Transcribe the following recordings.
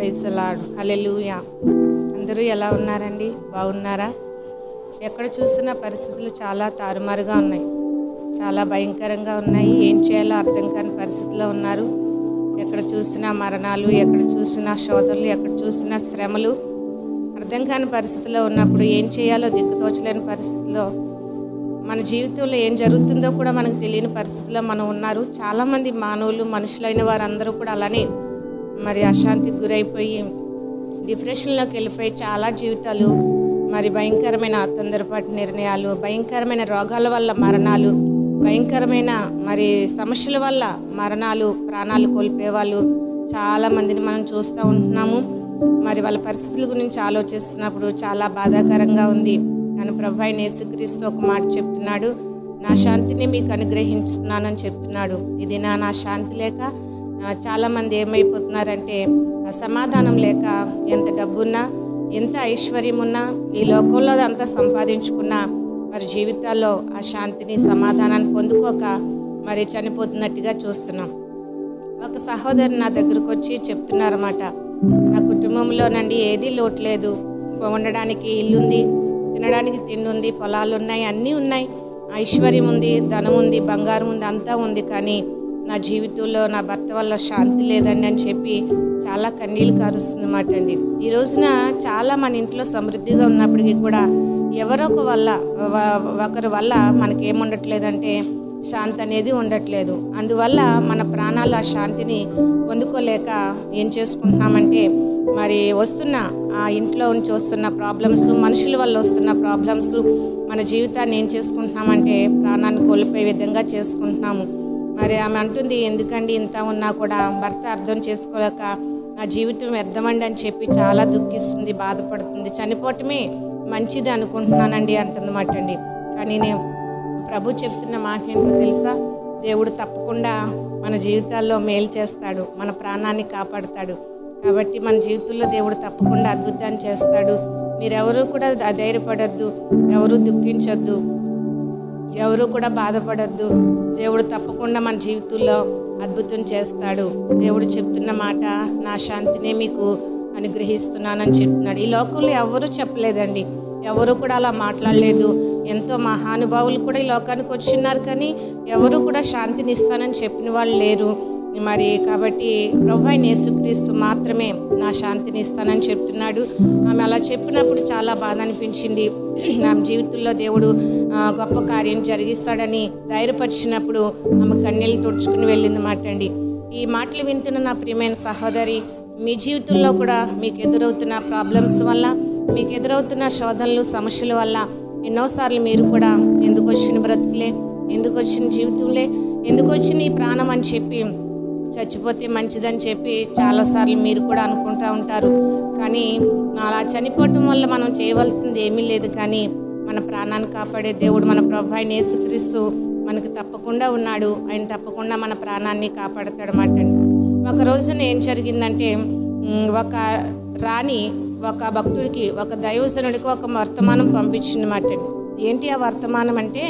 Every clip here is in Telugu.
ప్రైజ్ లాడ్ హల్లెలూయా అందరూ ఎలా ఉన్నారండి బాగున్నారా ఎక్కడ చూసినా పరిస్థితులు చాలా తారుమారుగా ఉన్నాయి చాలా భయంకరంగా ఉన్నాయి ఏం చేయాలో అర్థం కాని పరిస్థితిలో ఉన్నారు ఎక్కడ చూసినా మరణాలు ఎక్కడ చూసినా శోధనలు ఎక్కడ చూసినా శ్రమలు అర్థం కాని పరిస్థితిలో ఉన్నప్పుడు ఏం చేయాలో దిక్కుతోచలేని పరిస్థితిలో మన జీవితంలో ఏం జరుగుతుందో కూడా మనకు తెలియని పరిస్థితిలో మనం ఉన్నారు చాలామంది మానవులు మనుషులైన వారందరూ కూడా అలానే మరి అశాంతికి గురైపోయి డిప్రెషన్లోకి వెళ్ళిపోయి చాలా జీవితాలు మరి భయంకరమైన తొందరపాటు నిర్ణయాలు భయంకరమైన రోగాల వల్ల మరణాలు భయంకరమైన మరి సమస్యల వల్ల మరణాలు ప్రాణాలు కోల్పోయే వాళ్ళు చాలా మందిని మనం చూస్తూ ఉంటున్నాము మరి వాళ్ళ పరిస్థితుల గురించి ఆలోచిస్తున్నప్పుడు చాలా బాధాకరంగా ఉంది కానీ ప్రభు అయిన యేసుక్రీస్తు ఒక మాట చెప్తున్నాడు నా శాంతిని మీకు అనుగ్రహిస్తున్నానని చెప్తున్నాడు ఇది నా నా శాంతి లేక ఆ, చాలామంది ఏమైపోతున్నారంటే ఆ సమాధానం లేక ఎంత డబ్బున్నా ఎంత ఐశ్వర్యం ఉన్నా ఈ లోకంలో అంతా సంపాదించుకున్నా మరి జీవితాల్లో ఆ శాంతిని సమాధానాన్ని పొందుకోక మరి చనిపోతున్నట్టుగా చూస్తున్నాం ఒక సహోదరు నా దగ్గరకు వచ్చి చెప్తున్నారన్నమాట నా కుటుంబంలోనండి ఏదీ లోటు లేదు ఉండడానికి ఇల్లుంది తినడానికి తిండి ఉంది పొలాలు ఉన్నాయి అన్నీ ఉన్నాయి ఐశ్వర్యం ఉంది ధనం ఉంది బంగారం ఉంది అంతా ఉంది కానీ నా జీవితంలో నా భర్త వల్ల శాంతి లేదండి అని చెప్పి చాలా కన్నీళ్ళు కారుస్తుంది అన్నమాట అండి ఈ రోజున చాలా మన ఇంట్లో సమృద్ధిగా ఉన్నప్పటికీ కూడా ఎవరో ఒక వల్ల వ- ఒకరి వల్ల మనకేముండట్లేదంటే శాంతి అనేది ఉండట్లేదు అందువల్ల మన ప్రాణాలు ఆ శాంతిని పొందుకోలేక ఏం చేసుకుంటున్నామంటే మరి వస్తున్న ఆ ఇంట్లో నుంచి వస్తున్న ప్రాబ్లమ్స్ మనుషుల వల్ల వస్తున్న ప్రాబ్లమ్స్ మన జీవితాన్ని ఏం చేసుకుంటున్నామంటే ప్రాణాన్ని కోల్పోయే విధంగా చేసుకుంటున్నాము మరి ఆమె అంటుంది ఎందుకండి ఇంత ఉన్నా కూడా భర్త అర్థం చేసుకోలేక నా జీవితం వ్యర్థమండి అని చెప్పి చాలా దుఃఖిస్తుంది బాధపడుతుంది చనిపోవటమే మంచిది అనుకుంటున్నానండి అంటుందన్నమాట అండి కానీ నేను ప్రభు చెప్తున్న మాట ఏంటో తెలుసా దేవుడు తప్పకుండా మన జీవితాల్లో మేలు చేస్తాడు మన ప్రాణాన్ని కాపాడుతాడు కాబట్టి మన జీవితంలో దేవుడు తప్పకుండా అద్భుతాన్ని చేస్తాడు మీరెవరూ కూడా ధైర్యపడద్దు ఎవరు దుఃఖించొద్దు ఎవరు కూడా బాధపడద్దు దేవుడు తప్పకుండా మన జీవితంలో అద్భుతం చేస్తాడు దేవుడు చెప్తున్న మాట నా శాంతినే మీకు అనుగ్రహిస్తున్నానని చెప్తున్నాడు ఈ లోకంలో ఎవరు చెప్పలేదండి ఎవరు కూడా అలా మాట్లాడలేదు ఎంతో మహానుభావులు కూడా ఈ లోకానికి వచ్చిన్నారు కానీ ఎవరు కూడా శాంతిని ఇస్తానని చెప్పిన వాళ్ళు లేరు మరి కాబట్టి ప్రభు అయిన యేసుక్రీస్తు మాత్రమే నా శాంతిని ఇస్తానని చెప్తున్నాడు ఆమె అలా చెప్పినప్పుడు చాలా బాధ అనిపించింది ఆమె జీవితంలో దేవుడు ఆ, గొప్ప కార్యం జరిగిస్తాడని ధైర్యపరిచినప్పుడు ఆమె కన్నీళ్ళు తుడుచుకుని వెళ్ళింది మాట అండి ఈ మాటలు వింటున్న నా ప్రియమైన సహోదరి మీ జీవితంలో కూడా మీకు ఎదురవుతున్న ప్రాబ్లమ్స్ వల్ల మీకు ఎదురవుతున్న శోధనలు సమస్యల వల్ల ఎన్నోసార్లు మీరు కూడా ఎందుకు వచ్చిన బ్రతుకులే ఎందుకు వచ్చిన జీవితంలే ఎందుకు వచ్చిన ఈ ప్రాణం అని చెప్పి చచ్చిపోతే మంచిదని చెప్పి చాలాసార్లు మీరు కూడా అనుకుంటూ ఉంటారు కానీ అలా చనిపోవటం వల్ల మనం చేయవలసింది ఏమీ లేదు కానీ మన ప్రాణాన్ని కాపాడే దేవుడు మన ప్రభు ఆయన యేసుక్రీస్తు మనకు తప్పకుండా ఉన్నాడు ఆయన తప్పకుండా మన ప్రాణాన్ని కాపాడతాడు అన్నమాట ఒక రోజున ఏం జరిగిందంటే ఉమ్, ఒక రాణి ఒక భక్తుడికి ఒక దైవజనుడికి ఒక వర్తమానం పంపించిందన్నమాట ఏంటి ఆ వర్తమానం అంటే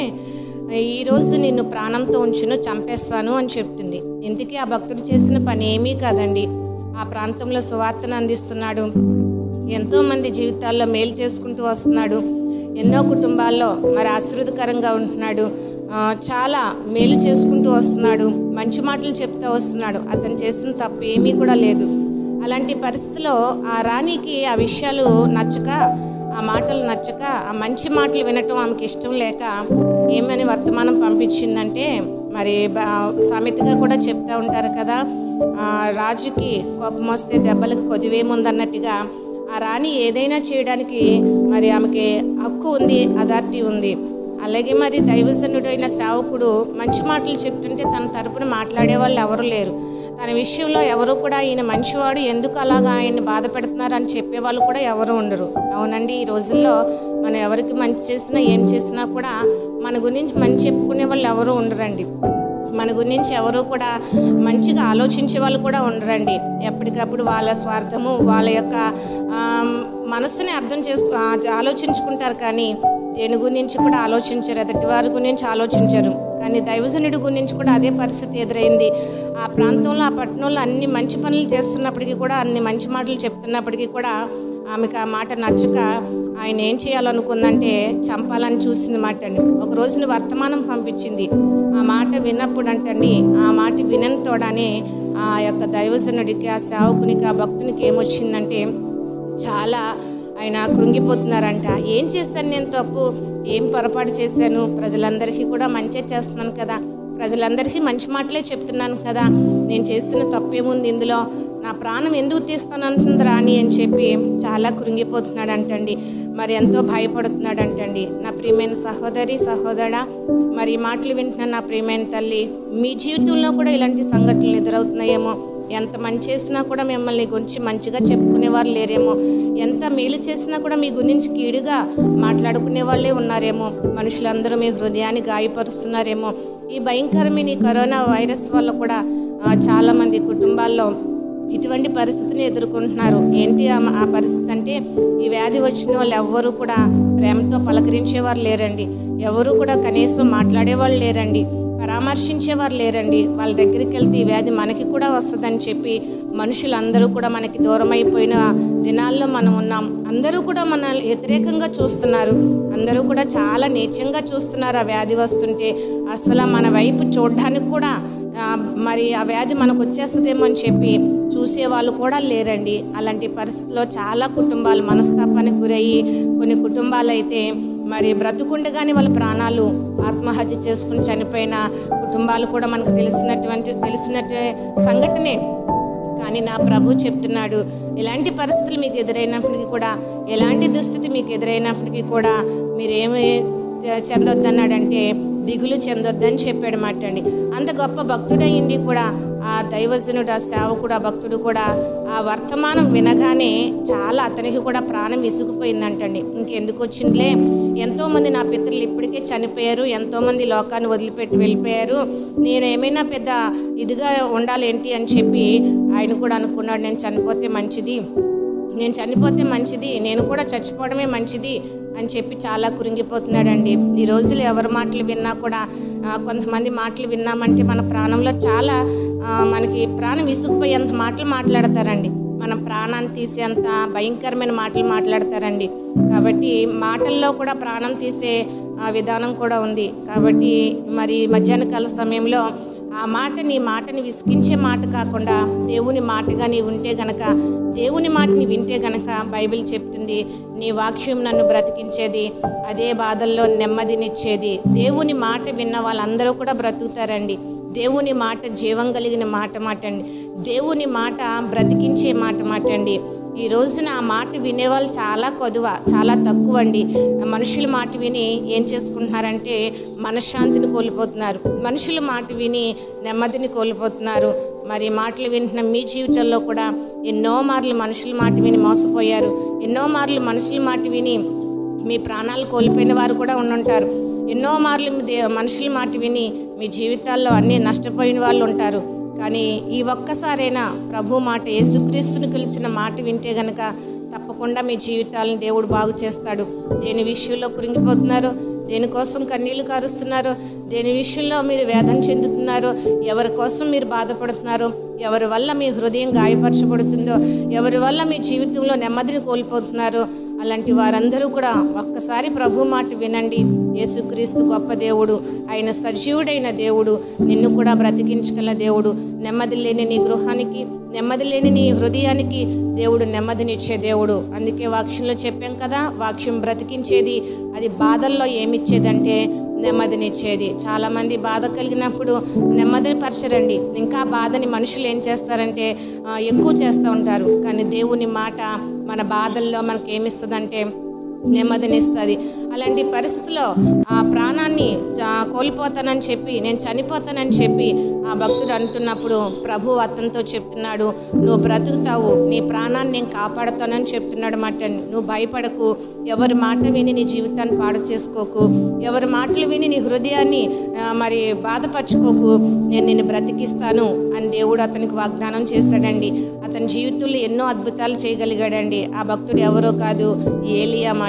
ఈరోజు నిన్ను ప్రాణంతో ఉంచును చంపేస్తాను అని చెప్తుంది ఇంతకీ ఆ భక్తుడు చేసిన పని ఏమీ కాదండి ఆ ప్రాంతంలో సువార్తను అందిస్తున్నాడు ఎంతో మంది జీవితాల్లో మేలు చేసుకుంటూ వస్తున్నాడు ఎన్నో కుటుంబాల్లో మరి ఆశీర్వదకరంగా ఉంటున్నాడు ఆ, చాలా మేలు చేసుకుంటూ వస్తున్నాడు మంచి మాటలు చెప్తూ వస్తున్నాడు అతను చేసిన తప్పు ఏమీ కూడా లేదు అలాంటి పరిస్థితిలో ఆ రాణికి ఆ విషయాలు నచ్చక ఆ మాటలు నచ్చక ఆ మంచి మాటలు వినటం ఆమెకి ఇష్టం లేక ఏమని వర్తమానం పంపించిందంటే మరి బా- సామెతగా కూడా చెప్తా ఉంటారు కదా ఆ, రాజుకి కోపం వస్తే దెబ్బలకు కొదివేముందన్నట్టుగా ఆ రాణి ఏదైనా చేయడానికి మరి ఆమెకి హక్కు ఉంది అథారిటీ ఉంది అలాగే మరి దైవజనుడైన సేవకుడు మంచి మాటలు చెప్తుంటే తన తరపున మాట్లాడే వాళ్ళు ఎవరు లేరు తన విషయంలో ఎవరు కూడా ఈయన మంచివాడు ఎందుకు అలాగా ఆయన్ని బాధ పెడుతున్నారు అని చెప్పేవాళ్ళు కూడా ఎవరు ఉండరు అవునండి ఈ రోజుల్లో మనం ఎవరికి మంచి చేసినా ఏం చేసినా కూడా మన గురించి మంచి చెప్పుకునే వాళ్ళు ఎవరు ఉండరండి మన గురించి ఎవరు కూడా మంచిగా ఆలోచించే వాళ్ళు కూడా ఉండరండి ఎప్పటికప్పుడు వాళ్ళ స్వార్థము వాళ్ళ యొక్క ఆమ్, మనస్సుని అర్థం చేసు ఆ, ఆలోచించుకుంటారు కానీ దేని గురించి కూడా ఆలోచించరు ఎదుటి వారి గురించి ఆలోచించరు కానీ దైవజనుడి గురించి కూడా అదే పరిస్థితి ఎదురైంది ఆ ప్రాంతంలో ఆ పట్టణంలో అన్ని మంచి పనులు చేస్తున్నప్పటికీ కూడా అన్ని మంచి మాటలు చెప్తున్నప్పటికీ కూడా ఆమెకు ఆ మాట నచ్చక ఆయన ఏం చేయాలనుకుందంటే చంపాలని చూసింది మాట అండి ఒక రోజున వర్తమానం పంపించింది ఆ మాట విన్నప్పుడు అంటండి ఆ మాట వినతోడనే ఆ యొక్క దైవజనుడికి ఆ సేవకునికి ఆ భక్తునికి ఏమొచ్చిందంటే చాలా ఆయన కృంగిపోతున్నారంట ఏం చేశాను నేను తప్పు ఏం పొరపాటు చేశాను ప్రజలందరికీ కూడా మంచి చేస్తున్నాను కదా ప్రజలందరికీ మంచి మాటలే చెప్తున్నాను కదా నేను చేసిన తప్పేముంది ఇందులో నా ప్రాణం ఎందుకు తీస్తానంటుంది రాని అని చెప్పి చాలా కృంగిపోతున్నాడంటండి మరి ఎంతో భయపడుతున్నాడంటండి నా ప్రియమైన సహోదరి సహోదరా మరి ఈ మాటలు వింటున్న నా ప్రియమైన తల్లి మీ జీవితంలో కూడా ఇలాంటి సంఘటనలు ఎదురవుతున్నాయేమో ఎంత మంచి చేసినా కూడా మిమ్మల్ని గురించి మంచిగా చెప్పుకునేవారు లేరేమో ఎంత మేలు చేసినా కూడా మీ గురించి కీడుగా మాట్లాడుకునే వాళ్ళే ఉన్నారేమో మనుషులందరూ మీ హృదయాన్ని గాయపరుస్తున్నారేమో ఈ భయంకరమైన ఈ కరోనా వైరస్ వల్ల కూడా ఆ, చాలామంది కుటుంబాల్లో ఇటువంటి పరిస్థితిని ఎదుర్కొంటున్నారు ఏంటి ఆ ఆ పరిస్థితి అంటే ఈ వ్యాధి వచ్చిన వాళ్ళు ఎవ్వరూ కూడా ప్రేమతో పలకరించేవారు లేరండి ఎవరు కూడా కనీసం మాట్లాడేవాళ్ళు లేరండి పరామర్శించేవారు లేరండి వాళ్ళ దగ్గరికి వెళ్తే ఈ వ్యాధి మనకి కూడా వస్తుందని చెప్పి మనుషులందరూ కూడా మనకి దూరం అయిపోయిన దినాల్లో మనం ఉన్నాం అందరూ కూడా మన వ్యతిరేకంగా చూస్తున్నారు అందరూ కూడా చాలా నీచంగా చూస్తున్నారు ఆ వ్యాధి వస్తుంటే అసలు మన వైపు చూడడానికి కూడా ఆ, మరి ఆ వ్యాధి మనకు వచ్చేస్తుందేమో అని చెప్పి చూసే వాళ్ళు కూడా లేరండి అలాంటి పరిస్థితిలో చాలా కుటుంబాలు మనస్తాపానికి గురయ్యి కొన్ని కుటుంబాలు అయితే మరి బ్రతుకుండగానే వాళ్ళ ప్రాణాలు ఆత్మహత్య చేసుకుని చనిపోయిన కుటుంబాలు కూడా మనకు తెలిసినటువంటి తెలిసినట్టు సంఘటనే కానీ నా ప్రభు చెప్తున్నాడు ఎలాంటి పరిస్థితులు మీకు ఎదురైనప్పటికీ కూడా ఎలాంటి దుస్థితి మీకు ఎదురైనప్పటికీ కూడా మీరేమి చెందొద్దన్నాడంటే దిగులు చెందొద్దని చెప్పాడు మాట అండి అంత గొప్ప భక్తుడయ్యింది కూడా ఆ దైవజనుడు ఆ సేవకుడు ఆ భక్తుడు కూడా ఆ వర్తమానం వినగానే చాలా అతనికి కూడా ప్రాణం విసుగుపోయిందంటండి ఇంకెందుకు వచ్చిందిలే ఎంతోమంది నా పితరులు ఇప్పటికే చనిపోయారు ఎంతోమంది లోకాన్ని వదిలిపెట్టి వెళ్ళిపోయారు నేను ఏమైనా పెద్ద ఇదిగా ఉండాలేంటి అని చెప్పి ఆయన కూడా అనుకున్నాడు నేను చనిపోతే మంచిది నేను చనిపోతే మంచిది నేను కూడా చచ్చిపోవడమే మంచిది అని చెప్పి చాలా కురింగిపోతున్నాడండి ఈ రోజులు ఎవరి మాటలు విన్నా కూడా ఆ, కొంతమంది మాటలు విన్నామంటే మన ప్రాణంలో చాలా ఆ, మనకి ప్రాణం విసుగుపోయేంత మాటలు మాట్లాడతారండి మన ప్రాణాన్ని తీసేంత భయంకరమైన మాటలు మాట్లాడతారండి కాబట్టి మాటల్లో కూడా ప్రాణం తీసే ఆ, విధానం కూడా ఉంది కాబట్టి మరి మధ్యాహ్న కాల సమయంలో ఆ మాట నీ మాటని విసిగించే మాట కాకుండా దేవుని మాటగా నీ ఉంటే గనక దేవుని మాటని వింటే గనక బైబిల్ చెప్తుంది నీ వాక్యం నన్ను బ్రతికించేది అదే బాధల్లో నెమ్మదినిచ్చేది దేవుని మాట విన్న వాళ్ళందరూ కూడా బ్రతుకుతారండి దేవుని మాట జీవం కలిగిన మాట మాటండి దేవుని మాట బ్రతికించే మాట మాటండి ఈ రోజున ఆ మాట వినేవాళ్ళు చాలా కొదువ చాలా తక్కువ అండి మనుషుల మాట విని ఏం చేసుకుంటున్నారంటే మనశ్శాంతిని కోల్పోతున్నారు మనుషుల మాట విని నెమ్మదిని కోల్పోతున్నారు మరి మాటలు వింటున్న మీ జీవితంలో కూడా ఎన్నో మార్లు మనుషుల మాట విని మోసపోయారు ఎన్నో మార్లు మనుషుల మాట విని మీ ప్రాణాలు కోల్పోయిన వారు కూడా ఉండుంటారు ఎన్నో మార్లు మీ దే- మనుషుల మాట విని మీ జీవితాల్లో అన్నీ నష్టపోయిన వాళ్ళు ఉంటారు కానీ ఈ ఒక్కసారైనా ప్రభు మాట యేసుక్రీస్తుని పిలిచిన మాట వింటే గనక తప్పకుండా మీ జీవితాలను దేవుడు బాగు చేస్తాడు దేని విషయంలో కురింగిపోతున్నారు దేనికోసం కన్నీళ్లు కారుస్తున్నారు దేని విషయంలో మీరు వేదన చెందుతున్నారో ఎవరి కోసం మీరు బాధపడుతున్నారో ఎవరి వల్ల మీ హృదయం గాయపరచబడుతుందో ఎవరి వల్ల మీ జీవితంలో నెమ్మదిని కోల్పోతున్నారో అలాంటి వారందరూ కూడా ఒక్కసారి ప్రభు మాట వినండి యేసుక్రీస్తు గొప్ప దేవుడు ఆయన సజీవుడైన దేవుడు నిన్ను కూడా బ్రతికించగల దేవుడు నెమ్మది లేని నీ గృహానికి నెమ్మది లేని నీ హృదయానికి దేవుడు నెమ్మదినిచ్చే దేవుడు అందుకే వాక్యంలో చెప్పాం కదా వాక్యం బ్రతికించేది అది బాధల్లో ఏమిచ్చేదంటే నెమ్మదినిచ్చేది చాలామంది బాధ కలిగినప్పుడు నెమ్మదిని పరచరండి ఇంకా బాధని మనుషులు ఏం చేస్తారంటే ఆ, ఎక్కువ చేస్తూ ఉంటారు కానీ దేవుని మాట మన బాధల్లో మనకి ఏమిస్తుందంటే నెమ్మదినిస్తుంది అలాంటి పరిస్థితిలో ఆ ప్రాణాన్ని జా- కోల్పోతానని చెప్పి నేను చనిపోతానని చెప్పి ఆ భక్తుడు అంటున్నప్పుడు ప్రభు అతనితో చెప్తున్నాడు నువ్వు బ్రతుకుతావు నీ ప్రాణాన్ని నేను కాపాడుతానని చెప్తున్నాడు మాట నువ్వు భయపడకు ఎవరి మాట విని నీ జీవితాన్ని పాడు చేసుకోకు ఎవరి మాటలు విని నీ హృదయాన్ని ఆ, మరి బాధపరచుకోకు నేను నిన్ను బ్రతికిస్తాను అని దేవుడు అతనికి వాగ్దానం చేశాడండి అతని జీవితంలో ఎన్నో అద్భుతాలు చేయగలిగాడండి ఆ భక్తుడు ఎవరో కాదు ఏలియా మాట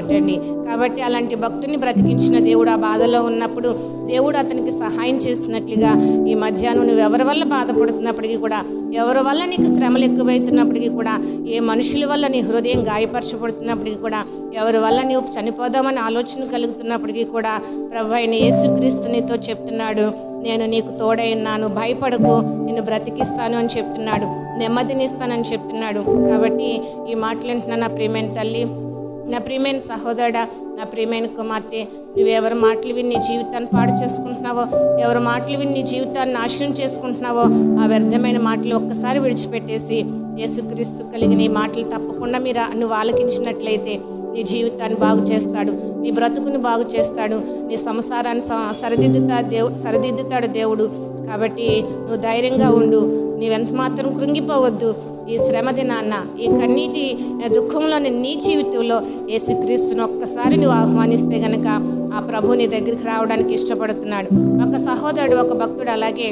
మాట అండి కాబట్టి అలాంటి భక్తుని బ్రతికించిన దేవుడు ఆ బాధలో ఉన్నప్పుడు దేవుడు అతనికి సహాయం చేసినట్లుగా ఈ మధ్యాహ్నం నువ్వు ఎవరి వల్ల బాధపడుతున్నప్పటికీ కూడా ఎవరి వల్ల నీకు శ్రమలు ఎక్కువైతున్నప్పటికీ కూడా ఏ మనుషుల వల్ల నీ హృదయం గాయపరచబడుతున్నప్పటికీ కూడా ఎవరి వల్ల నీవు చనిపోదామని ఆలోచన కలుగుతున్నప్పటికీ కూడా ప్రభు అయిన యేసుక్రీస్తు నీతో చెప్తున్నాడు నేను నీకు తోడై ఉన్నాను భయపడకు నిన్ను బ్రతికిస్తాను అని చెప్తున్నాడు నెమ్మదినిస్తానని చెప్తున్నాడు కాబట్టి ఈ మాటలు వింటున్న నా ప్రియమైన తల్లి నా ప్రియమైన సహోదరుడా నా ప్రియమైన కుమార్తె నువ్వెవరి మాటలు విని నీ జీవితాన్ని పాడు చేసుకుంటున్నావో ఎవరి మాటలు విని నీ జీవితాన్ని నాశనం చేసుకుంటున్నావో ఆ వ్యర్థమైన మాటలు ఒక్కసారి విడిచిపెట్టేసి యేసుక్రీస్తు కలిగిన ఈ మాటలు తప్పకుండా మీరు నువ్వు ఆలకించినట్లయితే నీ జీవితాన్ని బాగు చేస్తాడు నీ బ్రతుకుని బాగు చేస్తాడు నీ సంసారాన్ని స- సరిదిద్దుతా దేవుడు సరిదిద్దుతాడు దేవుడు కాబట్టి నువ్వు ధైర్యంగా ఉండు నీవెంత మాత్రం కృంగిపోవద్దు ఈ శ్రమ దినాన్న ఈ కన్నీటి దుఃఖంలోని నీ జీవితంలో యేసుక్రీస్తుని ఒక్కసారి నువ్వు ఆహ్వానిస్తే గనక ఆ ప్రభు నీ దగ్గరికి రావడానికి ఇష్టపడుతున్నాడు ఒక సహోదరుడు ఒక భక్తుడు అలాగే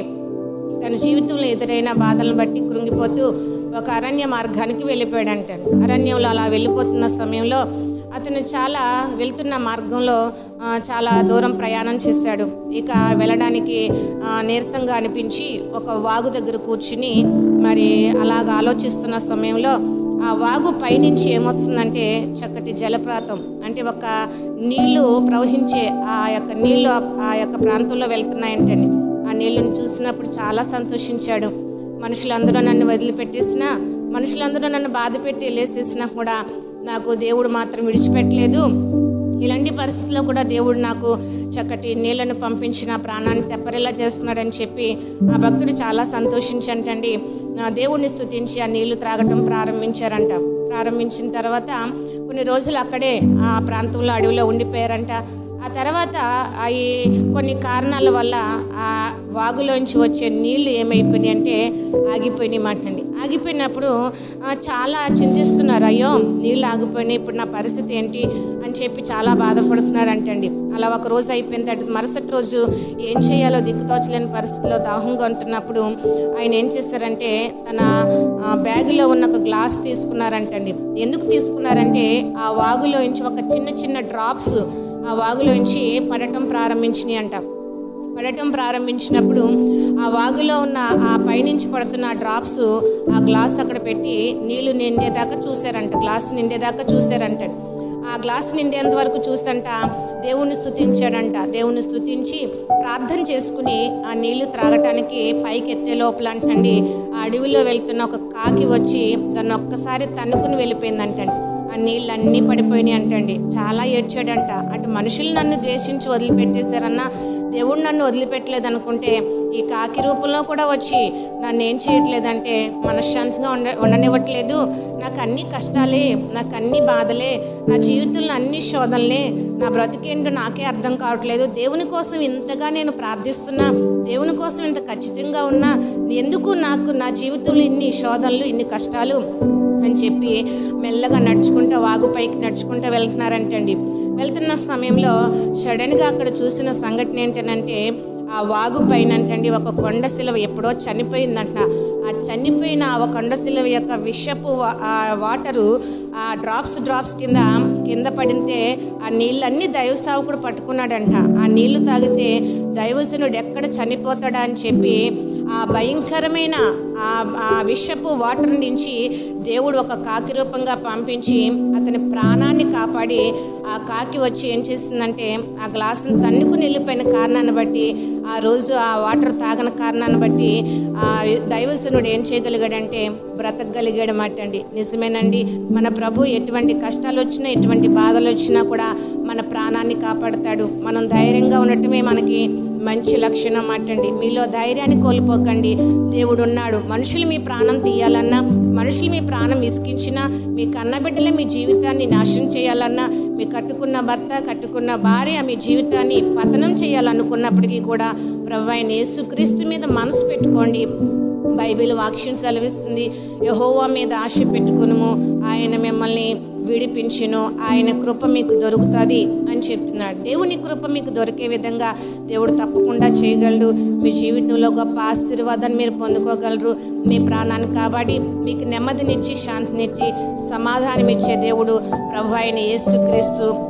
తన జీవితంలో ఎదురైన బాధలను బట్టి కృంగిపోతూ ఒక అరణ్య మార్గానికి వెళ్ళిపోయాడంటాడు అరణ్యంలో అలా వెళ్ళిపోతున్న సమయంలో అతను చాలా వెళ్తున్న మార్గంలో ఆ, చాలా దూరం ప్రయాణం చేశాడు ఇక వెళ్ళడానికి ఆ, నీరసంగా అనిపించి ఒక వాగు దగ్గర కూర్చుని మరి అలాగ ఆలోచిస్తున్న సమయంలో ఆ వాగు పైనుంచి ఏమొస్తుందంటే చక్కటి జలప్రాతం అంటే ఒక నీళ్లు ప్రవహించే ఆ యొక్క నీళ్లు ఆ- ఆ యొక్క ప్రాంతంలో వెళ్తున్నాయంటండి ఆ నీళ్ళని చూసినప్పుడు చాలా సంతోషించాడు మనుషులందరూ నన్ను వదిలిపెట్టేసినా మనుషులందరూ నన్ను బాధ పెట్టి వెళ్ళేసేసినా కూడా నాకు దేవుడు మాత్రం విడిచిపెట్టలేదు ఇలాంటి పరిస్థితుల్లో కూడా దేవుడు నాకు చక్కటి నీళ్లను పంపించి నా ప్రాణాన్ని తెప్పరేలా చేస్తున్నాడని చెప్పి ఆ భక్తుడు చాలా సంతోషించంటండి ఆ దేవుడిని స్తుతించి ఆ నీళ్లు త్రాగటం ప్రారంభించారంట ప్రారంభించిన తర్వాత కొన్ని రోజులు అక్కడే ఆ ప్రాంతంలో అడవిలో ఉండిపోయారంట ఆ తర్వాత ఆ ఈ కొన్ని కారణాల వల్ల ఆ వాగులోంచి వచ్చే నీళ్లు ఏమైపోయినాయి అంటే ఆగిపోయినాయి మాటండి ఆగిపోయినప్పుడు ఆ, చాలా చింతిస్తున్నారు అయ్యో నీళ్ళు ఆగిపోయినాయి ఇప్పుడు నా పరిస్థితి ఏంటి అని చెప్పి చాలా బాధపడుతున్నారంటండి అలా ఒక రోజు అయిపోయిన తర్వాత మరుసటి రోజు ఏం చేయాలో దిక్కుతోచలేని పరిస్థితిలో దాహంగా ఉంటున్నప్పుడు ఆయన ఏం చేశారంటే తన ఆ, బ్యాగులో ఉన్న ఒక గ్లాస్ తీసుకున్నారంటండి ఎందుకు తీసుకున్నారంటే ఆ వాగులో నుంచి ఒక చిన్న చిన్న డ్రాప్స్ ఆ వాగులోంచి పడటం ప్రారంభించినాయి అంట పడటం ప్రారంభించినప్పుడు ఆ వాగులో ఉన్న ఆ పైనుంచి పడుతున్న ఆ డ్రాప్స్ ఆ గ్లాస్ అక్కడ పెట్టి నీళ్లు నిండేదాకా చూశారంట గ్లాస్ నిండేదాకా చూశారంట ఆ గ్లాస్ నిండేంత వరకు చూసంట దేవుణ్ణి స్తుతించాడంట దేవుణ్ణి స్తుతించి ప్రార్థన చేసుకుని ఆ నీళ్లు త్రాగటానికి పైకి ఎత్తే లోపల అంటండి ఆ అడవిలో వెళ్తున్న ఒక కాకి వచ్చి దాన్ని ఒక్కసారి తన్నుకుని వెళ్ళిపోయిందంటండి ఆ నీళ్ళు అన్నీ పడిపోయినాయి అంటండి చాలా ఏడ్చాడంట అటు మనుషులు నన్ను ద్వేషించి వదిలిపెట్టేశారన్న దేవుడు నన్ను వదిలిపెట్టలేదు అనుకుంటే ఈ కాకి రూపంలో కూడా వచ్చి నన్ను ఏం చేయట్లేదంటే మనశ్శాంతిగా ఉండ ఉండనివ్వట్లేదు నాకు అన్ని కష్టాలే నాకు అన్ని బాధలే నా జీవితంలో అన్ని శోధనలే నా బ్రతికేంటో నాకే అర్థం కావట్లేదు దేవుని కోసం ఇంతగా నేను ప్రార్థిస్తున్నా దేవుని కోసం ఇంత ఖచ్చితంగా ఉన్నా ఎందుకు నాకు నా జీవితంలో ఇన్ని శోధనలు ఇన్ని కష్టాలు అని చెప్పి మెల్లగా నడుచుకుంటూ వాగు పైకి నడుచుకుంటూ వెళ్తున్నారంటండి వెళ్తున్న సమయంలో సడన్గా అక్కడ చూసిన సంఘటన ఏంటనంటే ఆ వాగు పైన అంటండి ఒక కొండ శిలవ ఎప్పుడో చనిపోయిందంట ఆ చనిపోయిన ఆ ఒక కొండ శిలవ యొక్క విషపు వా- ఆ వాటరు ఆ డ్రాప్స్ డ్రాప్స్ కింద కింద పడితే ఆ నీళ్ళన్నీ దైవ సావుకుడు పట్టుకున్నాడంట ఆ నీళ్లు తాగితే దైవజనుడు ఎక్కడ చనిపోతాడా అని చెప్పి ఆ భయంకరమైన ఆ ఆ విషపు వాటర్ నుంచి దేవుడు ఒక కాకి రూపంగా పంపించి అతని ప్రాణాన్ని కాపాడి ఆ కాకి వచ్చి ఏం చేసిందంటే ఆ గ్లాసును తన్నుకుని వెళ్ళిపోయిన కారణాన్ని బట్టి ఆ రోజు ఆ వాటర్ తాగని కారణాన్ని బట్టి ఆ దైవజనుడు ఏం చేయగలిగాడంటే బ్రతకగలిగాడు మాట అండి నిజమేనండి మన ప్రభు ఎటువంటి కష్టాలు వచ్చినా ఎటువంటి బాధలు వచ్చినా కూడా మన ప్రాణాన్ని కాపాడతాడు మనం ధైర్యంగా ఉండటమే మనకి మంచి లక్షణం అటండి మీలో ధైర్యాన్ని కోల్పోకండి దేవుడు ఉన్నాడు మనుషులు మీ ప్రాణం తీయాలన్నా మనుషులు మీ ప్రాణం ఇసికించినా మీ కన్నబిడ్డలే మీ జీవితాన్ని నాశనం చేయాలన్నా మీ కట్టుకున్న భర్త కట్టుకున్న భార్య మీ జీవితాన్ని పతనం చేయాలనుకున్నప్పటికీ కూడా ప్రభు అయిన యేసుక్రీస్తు మీద మనసు పెట్టుకోండి బైబిల్ వాక్యం సెలవిస్తుంది యహోవా మీద ఆశ పెట్టుకునుము ఆయన మిమ్మల్ని విడిపించును ఆయన కృప మీకు దొరుకుతుంది అని చెప్తున్నాడు దేవుని కృప మీకు దొరికే విధంగా దేవుడు తప్పకుండా చేయగలడు మీ జీవితంలో గొప్ప ఆశీర్వాదాన్ని మీరు పొందుకోగలరు మీ ప్రాణాన్ని కాబట్టి మీకు నెమ్మదినిచ్చి శాంతినిచ్చి సమాధానం ఇచ్చే దేవుడు ప్రభు అయిన యేసుక్రీస్తు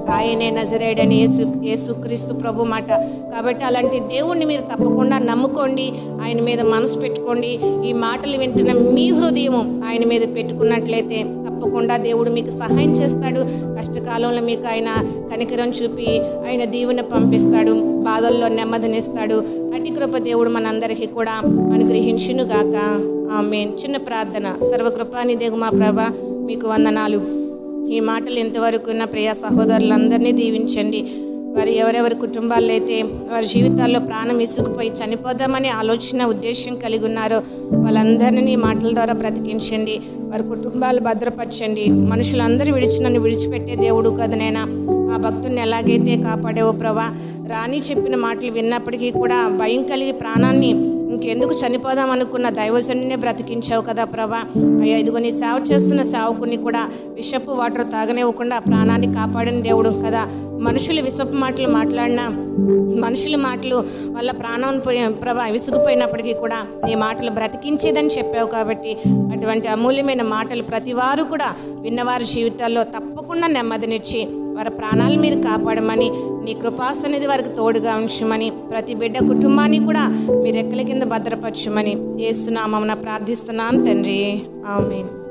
ఆయనే నజరేడని యేసు యేసుక్రీస్తు ప్రభు మాట కాబట్టి అలాంటి దేవుణ్ణి మీరు తప్పకుండా నమ్ముకోండి ఆయన మీద మనసు పెట్టుకోండి ఈ మాటలు వింటున్న మీ హృదయము ఆయన మీద పెట్టుకున్నట్లయితే తప్పకుండా దేవుడు మీకు సహాయం చేస్తాడు కష్టకాలంలో మీకు ఆయన కనికరం చూపి ఆయన దీవెన పంపిస్తాడు బాధల్లో నెమ్మదినిస్తాడు అటి కృప దేవుడు మనందరికీ కూడా అనుగ్రహించును గాక ఆమె చిన్న ప్రార్థన సర్వకృపాని దేగు మా ప్రభ మీకు వందనాలు ఈ మాటలు ఎంతవరకు ఉన్న ప్రియ సహోదరులందరినీ దీవించండి వారి ఎవరెవరి కుటుంబాల్లో అయితే వారి జీవితాల్లో ప్రాణం ఇసుకుపోయి చనిపోదామనే ఆలోచన ఉద్దేశం కలిగి ఉన్నారో వాళ్ళందరినీ ఈ మాటల ద్వారా బ్రతికించండి వారి కుటుంబాలు భద్రపరచండి మనుషులందరూ విడిచి నన్ను విడిచిపెట్టే దేవుడు కదనైనా ఆ భక్తుడిని ఎలాగైతే కాపాడేవో ప్రభా రాణి చెప్పిన మాటలు విన్నప్పటికీ కూడా భయం కలిగి ప్రాణాన్ని ఇంకెందుకు చనిపోదాం అనుకున్న దైవజనునే బ్రతికించావు కదా ప్రభా అయ్యా ఇదిగో నీ సేవ చేస్తున్న సేవకుని కూడా విషపు వాటర్ తాగనివ్వకుండా ఆ ప్రాణాన్ని కాపాడిన దేవుడు కదా మనుషులు విషపు మాటలు మాట్లాడినా మనుషుల మాటలు వాళ్ళ ప్రాణం పోయి ప్రభా విసుగుపోయినప్పటికీ కూడా నీ మాటలు బ్రతికించేదని చెప్పావు కాబట్టి అటువంటి అమూల్యమైన మాటలు ప్రతి వారు కూడా విన్నవారి జీవితాల్లో తప్పకుండా నెమ్మదినిచ్చి వారి ప్రాణాలు మీరు కాపాడమని నీ కృపాసనిధి వారికి తోడుగా ఉంచమని ప్రతి బిడ్డ కుటుంబాన్ని కూడా మీరు ఎక్కల కింద భద్రపరచమని ఏసునామమున ప్రార్థిస్తున్నాను తండ్రి ఆమెన్